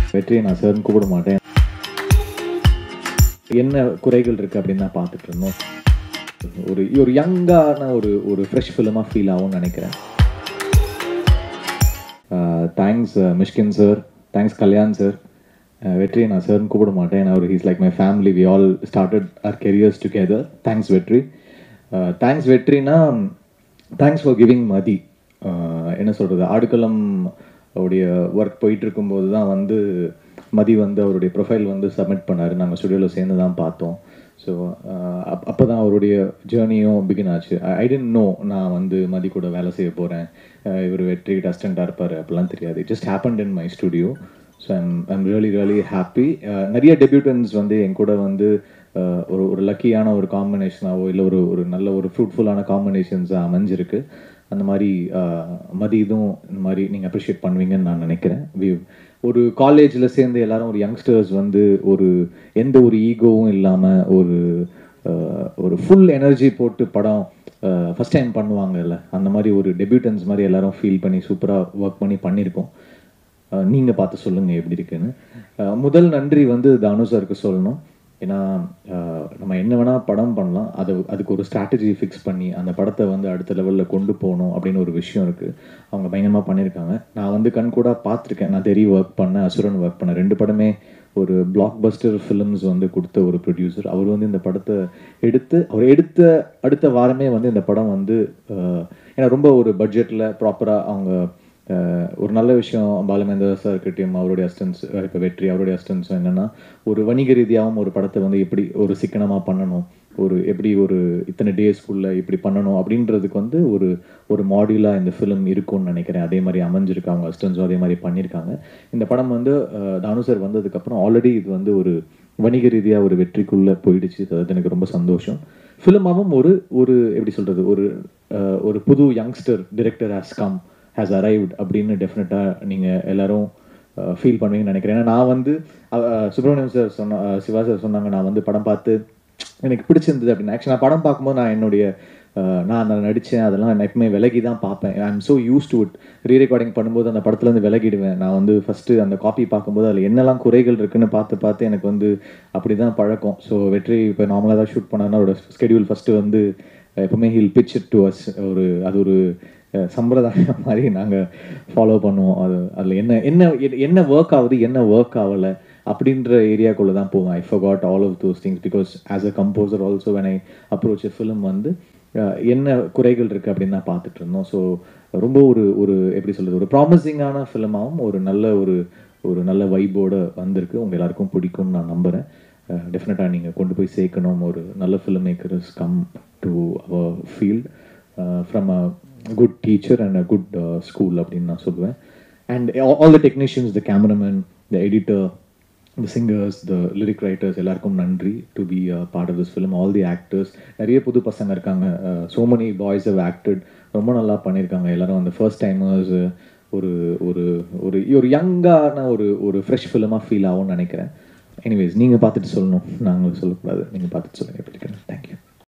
வெற்றியை நான் சார்னு கூப்பிட மாட்டேன் என்ன குறைகள் இருக்குது அப்படின்னு தான் பார்த்துட்டு இருந்தோம் ஒரு ஒரு யங்கான ஒரு ஒரு ஃப்ரெஷ் ஃபிலிமாக ஃபீல் ஆகும்னு நினைக்கிறேன் thanks Mysskin sir thanks Kalyan sir Vetri நான் சார்னு கூப்பிட மாட்டேன் அவர் he's like my family we all started our careers together thanks Vetri thanks வெற்றினா thanks for giving Mathi Uh, என்ன சொல்கிறது ஆடுகளம் அவருடைய ஒர்க் போயிட்டு இருக்கும்போது தான் வந்து மதி வந்து அவருடைய ப்ரொஃபைல் வந்து சப்மிட் பண்ணார் நாங்கள் ஸ்டுடியோவில் சேர்ந்து தான் பார்த்தோம் ஸோ அப் அப்போ தான் அவருடைய ஜேர்னியும் பிகின் ஆச்சு ஐ டென்ட் நோ நான் வந்து மதி கூட வேலை செய்ய போகிறேன் இவர் வெற்றி அசிஸ்டண்ட்டாக இருப்பார் அப்படிலாம் தெரியாது just happen in my studio so I'm I'm really really happy நிறைய டெபியூட்டன்ஸ் வந்து என் கூட வந்து uh, ஒரு ஒரு லக்கியான ஒரு காம்பினேஷனாவோ இல்லை ஒரு ஒரு நல்ல ஒரு ஃப்ரூட்ஃபுல்லான காம்பினேஷன்ஸாக அமைஞ்சிருக்கு அந்த மாதிரி uh, மதி இதுவும் இந்த மாதிரி நீங்கள் அப்ரிஷியேட் பண்ணுவீங்கன்னு நான் நினைக்கிறேன் வி ஒரு காலேஜில் சேர்ந்து எல்லாரும் ஒரு யங்ஸ்டர்ஸ் வந்து ஒரு எந்த ஒரு ஈகோவும் இல்லாமல் ஒரு uh, ஒரு ஃபுல் எனர்ஜி போட்டு படம் ஃபஸ்ட் டைம் பண்ணுவாங்கல்ல அந்த மாதிரி ஒரு டெபியூட்டன்ஸ் மாதிரி எல்லாரும் ஃபீல் பண்ணி சூப்பராக ஒர்க் பண்ணி பண்ணியிருக்கோம் அஹ் நீங்க பார்த்து சொல்லுங்க எப்படி இருக்குன்னு அஹ் முதல் நன்றி வந்து தானு சாருக்கு சொல்லணும் ஏன்னா அஹ் நம்ம என்ன வேணா படம் பண்ணலாம் அது அதுக்கு ஒரு ஸ்ட்ராட்டஜி ஃபிக்ஸ் பண்ணி அந்த படத்தை வந்து அடுத்த லெவலில் கொண்டு போகணும் அப்படின்னு ஒரு விஷயம் இருக்கு அவங்க பயங்கரமாக பண்ணியிருக்காங்க நான் வந்து கண் கூட பார்த்துருக்கேன் நான் தெரிய ஒர்க் பண்ணேன் அசுரன் ஒர்க் பண்ணேன் ரெண்டு படமே ஒரு பிளாக் பஸ்டர் ஃபிலிம்ஸ் வந்து கொடுத்த ஒரு ப்ரொடியூசர் அவர் வந்து இந்த படத்தை எடுத்து அவர் எடுத்த அடுத்த வாரமே வந்து இந்த படம் வந்து அஹ், ஏன்னா ரொம்ப ஒரு பட்ஜெட்டில் ப்ராப்பராக அவங்க அஹ் ஒரு நல்ல விஷயம் பாலமேந்திர சார் கிட்டேயும் அவருடைய அஸ்டன்ஸ் இப்போ வெற்றி அவருடைய அஸ்டன்ஸும் என்னன்னா ஒரு வணிக ரீதியாகவும் ஒரு படத்தை வந்து எப்படி ஒரு சிக்கனமாக பண்ணணும் ஒரு எப்படி ஒரு இத்தனை டேஸ்க்குள்ள இப்படி பண்ணணும் அப்படின்றதுக்கு வந்து ஒரு ஒரு மாடியூலாக இந்த ஃபிலிம் இருக்கும்னு நினைக்கிறேன் அதே மாதிரி அமைஞ்சிருக்கு அவங்க அஸ்டன்ஸும் அதே மாதிரி பண்ணியிருக்காங்க இந்த படம் வந்து அஹ், தானு சார் வந்ததுக்கப்புறம் ஆல்ரெடி இது வந்து ஒரு வணிக ரீதியாக ஒரு வெற்றிக்குள்ளே போயிடுச்சு அது எனக்கு ரொம்ப சந்தோஷம் ஃபிலிமாவும் ஒரு ஒரு எப்படி சொல்கிறது ஒரு அஹ், ஒரு புது youngster director has come has arrived அப்படின்னு டெஃபினட்டாக நீங்கள் எல்லாரும் ஃபீல் பண்ணுவீங்கன்னு நினைக்கிறேன் ஏன்னா நான் வந்து அஹ், அஹ், சுப்பிரமணியம் சார் சொன்ன அஹ், சிவா சார் சொன்னாங்க நான் வந்து படம் பார்த்து எனக்கு பிடிச்சிருந்தது அப்படின்னு ஆக்சுவலாக நான் படம் பார்க்கும்போது நான் என்னுடைய அஹ், நான் அதில் நடித்தேன் அதெல்லாம் நான் எப்பவுமே விலகி தான் பார்ப்பேன் I am so used to it re recording பண்ணும்போது அந்த படத்துலேருந்து விலகிடுவேன் நான் வந்து ஃபஸ்ட்டு அந்த காப்பி பார்க்கும்போது அதில் என்னெல்லாம் குறைகள் இருக்குன்னு பார்த்து பார்த்து எனக்கு வந்து அப்படி தான் பழக்கம் ஸோ வெற்றி இப்போ நார்மலாக தான் ஷூட் பண்ணாருன்னா அவரோட ஸ்கெடியூல் ஃபஸ்ட்டு வந்து எப்பவுமே he'll pitch it to us ஒரு அது ஒரு அஹ், சம்பிரதாயம் மாதிரி நாங்கள் ஃபாலோ பண்ணுவோம் அது அதில் என்ன என்ன என்ன ஒர்க் ஆகுது என்ன ஒர்க் ஆகலை அப்படின்ற ஏரியாக்குள்ளே தான் போவேன் I forgot all of those things because as a composer also when I approach a film வந்து அஹ், என்ன குறைகள் இருக்குது அப்படின்னு தான் பார்த்துட்டு இருந்தோம் ஸோ ரொம்ப ஒரு ஒரு எப்படி சொல்கிறது ஒரு ப்ராமிசிங்கான ஃபிலிமாகவும் ஒரு நல்ல ஒரு ஒரு நல்ல வைபோட வந்திருக்கு உங்கள் எல்லாருக்கும் பிடிக்கும்னு நான் நம்புகிறேன் டெஃபினட்டாக நீங்கள் கொண்டு போய் சேர்க்கணும் ஒரு நல்ல film makers come to our field from a good teacher and a good school அப்படின்னு நான் சொல்லுவேன் and all the technicians the cameraman the editor the singers the lyric writers எல்லாருக்கும் நன்றி to be part of this film all the actors நிறைய புது பசங்க இருக்காங்க so many boys have acted ரொம்ப நல்லா பண்ணியிருக்காங்க எல்லாரும் அந்த ஃபர்ஸ்ட் டைமர்ஸ் ஒரு ஒரு ஒரு ஒரு யங்கான ஒரு ஒரு ஃப்ரெஷ் ஃபிலிமாக ஃபீல் ஆகும்னு நினைக்கிறேன் எனிவேஸ் நீங்கள் பார்த்துட்டு சொல்லணும் நாங்கள் சொல்லக்கூடாது நீங்கள் பார்த்துட்டு சொல்லுங்கள் எப்படி தேங்க்யூ